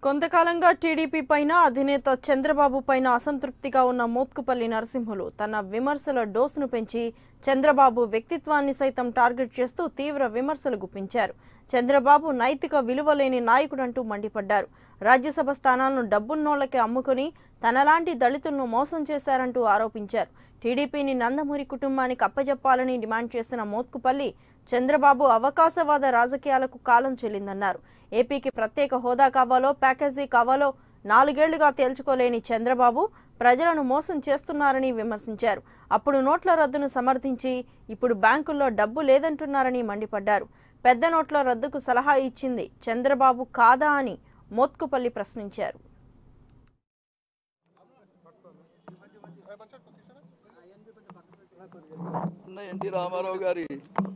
కొంతకాలంగా టీడీపీ పైన అధినేత చంద్రబాబు పైన అసంతృప్తిగా ఉన్న మోత్కుపల్లి నరసింహులు తన విమర్శల డోసును పెంచి చంద్రబాబు వ్యక్తిత్వాన్ని సైతం టార్గెట్ చేస్తూ తీవ్ర విమర్శలు గుప్పించారు చంద్రబాబు నైతిక విలువలేని నాయకుడంటూ మండిపడ్డారు రాజ్యసభ స్థానాలను డబ్బున్నోళ్లకే అమ్ముకుని తనలాంటి దళితులను మోసం చేశారంటూ ఆరోపించారు టీడీపీని నందమూరి కుటుంబానికి అప్పజెప్పాలని డిమాండ్ చేసిన మోత్కుపల్లి చంద్రబాబు అవకాశవాద రాజకీయాలకు కాలం చెల్లిందన్నారు ఏపీకి ప్రత్యేక హోదా కావాలో ప్యాకేజీ కావాలో నాలుగేళ్లుగా తేల్చుకోలేని చంద్రబాబు ప్రజలను మోసం చేస్తున్నారని విమర్శించారు అప్పుడు నోట్ల రద్దును సమర్థించి ఇప్పుడు బ్యాంకుల్లో డబ్బు లేదంటున్నారని మండిపడ్డారు పెద్ద నోట్ల రద్దుకు సలహా ఇచ్చింది చంద్రబాబు కాదా అని మోత్కుపల్లి ప్రశ్నించారు ఉన్న ఎన్టీ రామారావు గారి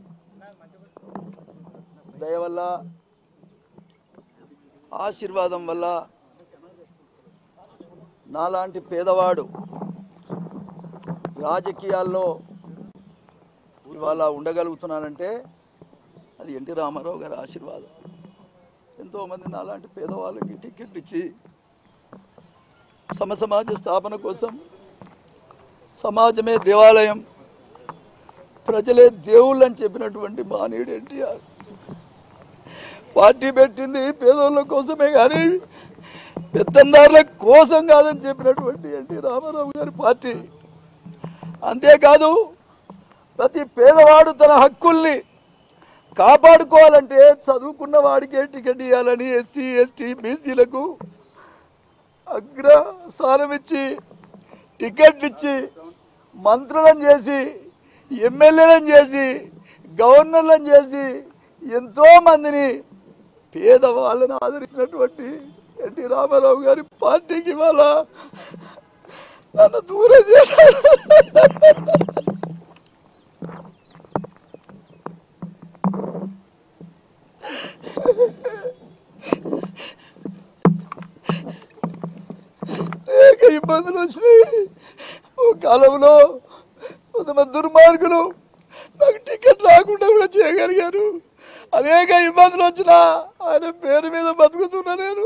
దయ వల్ల ఆశీర్వాదం వల్ల నాలాంటి పేదవాడు రాజకీయాల్లో ఇవాళ ఉండగలుగుతున్నానంటే అది ఎన్టీ రామారావు గారి ఆశీర్వాదం ఎంతోమంది నాలాంటి పేదవాళ్ళకి టికెట్లు ఇచ్చి సమసమాజ స్థాపన కోసం సమాజమే దేవాలయం ప్రజలే దేవుళ్ళు అని చెప్పినటువంటి మానవుడు ఎన్టీఆర్ పార్టీ పెట్టింది పేదోళ్ళ కోసమే కానీ పెత్తందారుల కోసం కాదని చెప్పినటువంటి ఎన్టీ రామారావు గారి పార్టీ అంతేకాదు ప్రతి పేదవాడు తన హక్కుల్ని కాపాడుకోవాలంటే చదువుకున్న వాడికే టికెట్ ఇవ్వాలని ఎస్సీ ఎస్టీ బీసీలకు అగ్ర స్థానం ఇచ్చి టికెట్లు ఇచ్చి మంత్రులను చేసి ఎమ్మెల్యేలను చేసి గవర్నర్లను చేసి ఎంతో మందిని పేదవాళ్ళని ఆదరించినటువంటి ఎన్టీ రామారావు గారి పార్టీకి ఇవాళ నన్ను దూరం చేశారు అనేక ఇబ్బందులు వచ్చినాయి ఓ కాలంలో కొంతమంది దుర్మార్గులు నాకు టికెట్ రాకుండా కూడా చేయగలిగారు అనేక ఇబ్బందులు వచ్చినా ఆయన పేరు మీద బతుకుతున్నా నేను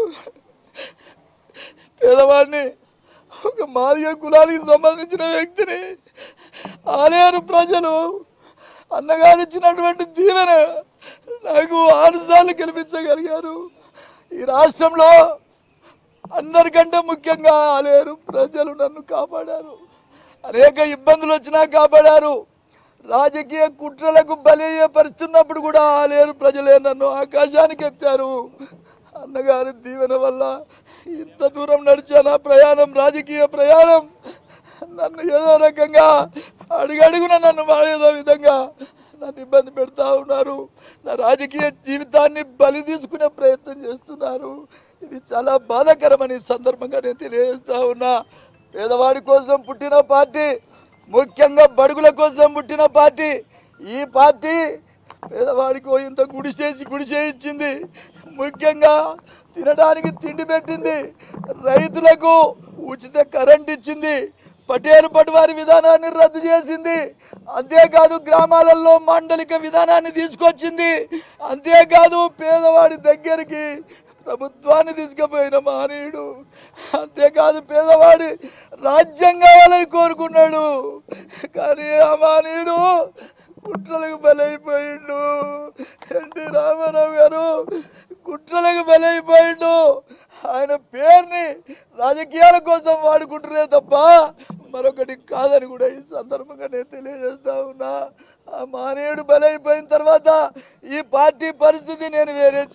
పేదవాడిని ఒక మాదిగ కులానికి సంబంధించిన వ్యక్తిని ఆలేరు ప్రజలు అన్నగారిచ్చినటువంటి దీవెన నాకు ఆరుసార్లు గెలిపించగలిగారు ఈ రాష్ట్రంలో అందరికంటే ముఖ్యంగా ఆలేరు ప్రజలు నన్ను కాపాడారు అనేక ఇబ్బందులు వచ్చినా కాపాడారు రాజకీయ కుట్రలకు బలయ్యపరుస్తున్నప్పుడు కూడా ఆలేరు ప్రజలే నన్ను ఆకాశానికి ఎత్తారు అన్నగారి దీవెన వల్ల ఇంత దూరం నడిచాను ప్రయాణం రాజకీయ ప్రయాణం నన్ను ఏదో రకంగా అడుగడుగున నన్ను ఏదో విధంగా నన్ను ఇబ్బంది పెడతా ఉన్నారు నా రాజకీయ జీవితాన్ని బలి తీసుకునే ప్రయత్నం చేస్తున్నారు ఇది చాలా బాధాకరమని ఈ సందర్భంగా నేను తెలియజేస్తా ఉన్నా పేదవాడి కోసం పుట్టిన పార్టీ ముఖ్యంగా బడుగుల కోసం పుట్టిన పార్టీ ఈ పార్టీ పేదవాడికి ఓ ఇంత గుడిసేసి గుడిసే ఇచ్చింది ముఖ్యంగా తినడానికి తిండి పెట్టింది రైతులకు ఉచిత కరెంట్ ఇచ్చింది పటేలు పటివారి విధానాన్ని రద్దు చేసింది అంతేకాదు గ్రామాలలో మాండలిక విధానాన్ని తీసుకొచ్చింది అంతేకాదు పేదవాడి దగ్గరికి ప్రభుత్వాన్ని తీసుకుపోయిన మహనీయుడు అంతేకాదు పేదవాడి రాజ్యం కావాలని కోరుకున్నాడు కానీ ఆ మహనీయుడు కుట్రలకు బలైపోయిండు ఎన్టీ రామారావు గారు కుట్రలకు బలైపోయిండు ఆయన పేరుని రాజకీయాల కోసం వాడుకుంటున్నారే తప్ప మరొకటి కాదని కూడా ఈ సందర్భంగా నేను తెలియజేస్తా ఉన్నా ఆ మానేయుడు బలైపోయిన తర్వాత ఈ పార్టీ పరిస్థితి నేను వేరే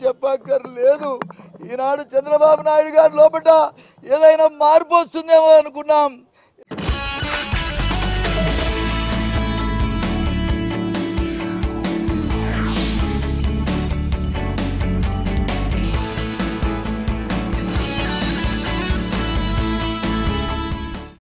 చెప్పక్కర్లేదు ఈనాడు చంద్రబాబు నాయుడు గారి లోపల ఏదైనా మార్పు వస్తుందేమో అనుకున్నాం